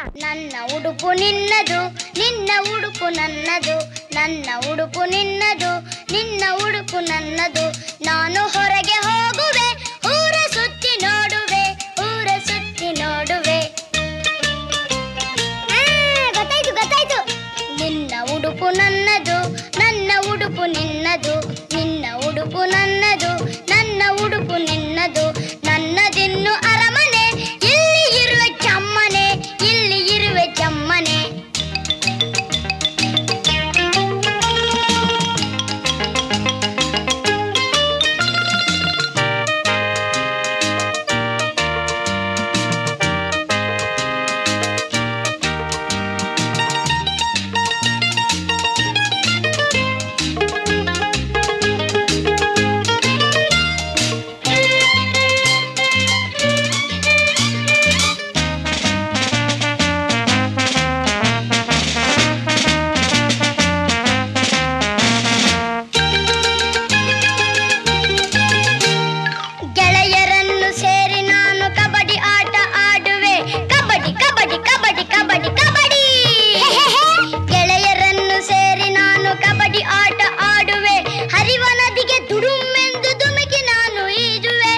ನನ್ನ ಉಡುಪು ನಿನ್ನದು ನಿನ್ನ ಉಡುಪು ನನ್ನದು ನನ್ನ ಉಡುಪು ನಿನ್ನದು ನಿನ್ನ ಉಡುಪು ನನ್ನದು ನಾನು ಹೊರಗೆ ಹೋಗುವೆ ಊರ ಸುತ್ತಿ ನೋಡುವೆ ಊರ ಸುತ್ತಿ ನೋಡುವೆ ಆ, ಗೊತ್ತಾಯ್ತು ಗೊತ್ತಾಯ್ತು ನಿನ್ನ ಉಡುಪು ನನ್ನದು ನನ್ನ ಉಡುಪು ನಿನ್ನದು ನಿನ್ನ ಉಡುಪು ನನ್ನದು ನನ್ನ ಉಡುಪು ನಿನ್ನದು ನನ್ನದಿನ್ನು ಅರಮನೆ ಇಲ್ಲಿ ಇರುವೆ ಚಮ್ಮನೆ ಇಲ್ಲಿ ಇರುವೆ ಚಮ್ಮನೆ ಗೆಳೆಯರನ್ನು ಸೇರಿ ನಾನು ಕಬಡ್ಡಿ ಆಟ ಆಡುವೆ ಕಬಡ್ಡಿ ಕಬಡ್ಡಿ ಕಬಡ್ಡಿ ಕಬಡ್ಡಿ ಕಬಡ್ಡಿ ಗೆಳೆಯರನ್ನು ಸೇರಿ ನಾನು ಕಬಡ್ಡಿ ಆಟ ಆಡುವೆ ಹರಿವ ನದಿಗೆ ದುಡುಮೆಂದು ಧುಮುಕಿ ನಾನು ಈಜುವೆ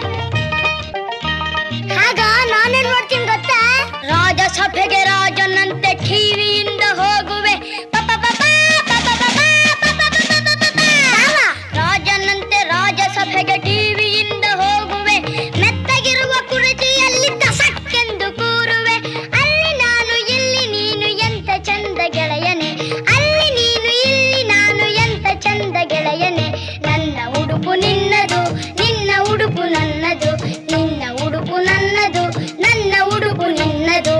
ಆಗ ನಾನೇನ್ ಮಾಡ್ತೀನಿ ಗೊತ್ತಾ ರಾಜಸಭೆಗೆ ರಾಜನಂತೆ ಟಿವಿಯಿಂದ ಹೋಗುವೆ ಪಪ ಪಪ ಪಪ ಪಪ ಪಪ ಪಪ ಪಪ. ರಾಜನಂತೆ ರಾಜಸಭೆಗೆ ಟಿವಿಯಿಂದ ಹೋಗುವೆ ಮೆತ್ತಗಿರುವ ಕುರ್ಚಿಯಲ್ಲಿ ದಸಕ್ಕೆಂದು ಕೂರುವೆ ಅಲ್ಲಿ ನಾನು ಇಲ್ಲಿ ನೀನು ಎಂತ ಚಂದ ಗೆಳೆಯನೆ ಅಲ್ಲಿ ನೀನು ಇಲ್ಲಿ ನಾನು ಎಂತ ಚಂದ ಗೆಳೆಯನೆ ನನ್ನ ಉಡುಪು ನಿನ್ನದು ನಿನ್ನ ಉಡುಪು ನನ್ನದು ನಿನ್ನ ಉಡುಪು ನನ್ನದು ನನ್ನ ಉಡುಪು ನಿನ್ನದು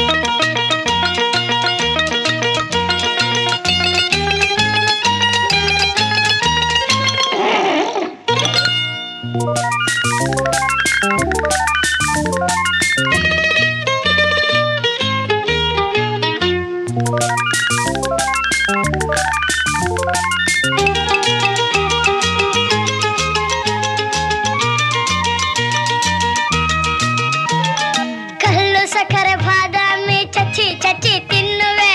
ಕಲ್ಲು ಸಕ್ಕರೆ ಬಾದಾಮಿ ಚಚ್ಚಿ ಚಚ್ಚಿ ತಿನ್ನುವೆ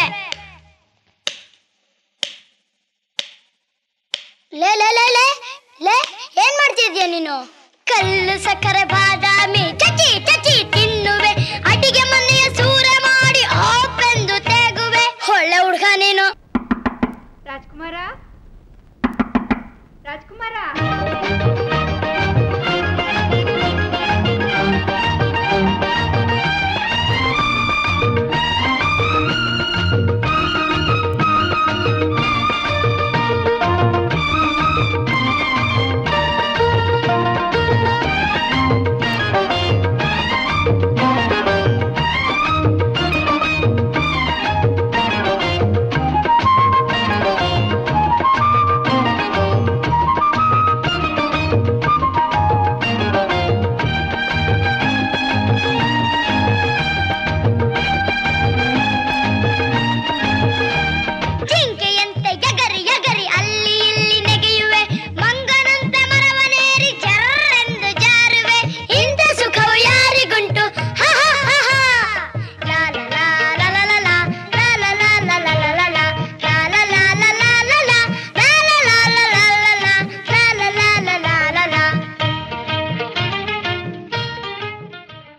ಲೇ ಲೇ ಲೇ ಲೇ ಲೇ ಏನ್ ಮಾಡ್ತಿದ್ಯಾ ನೀನು ಕಲ್ಲು ಸಕ್ಕರೆ ಬಾದಾಮಿ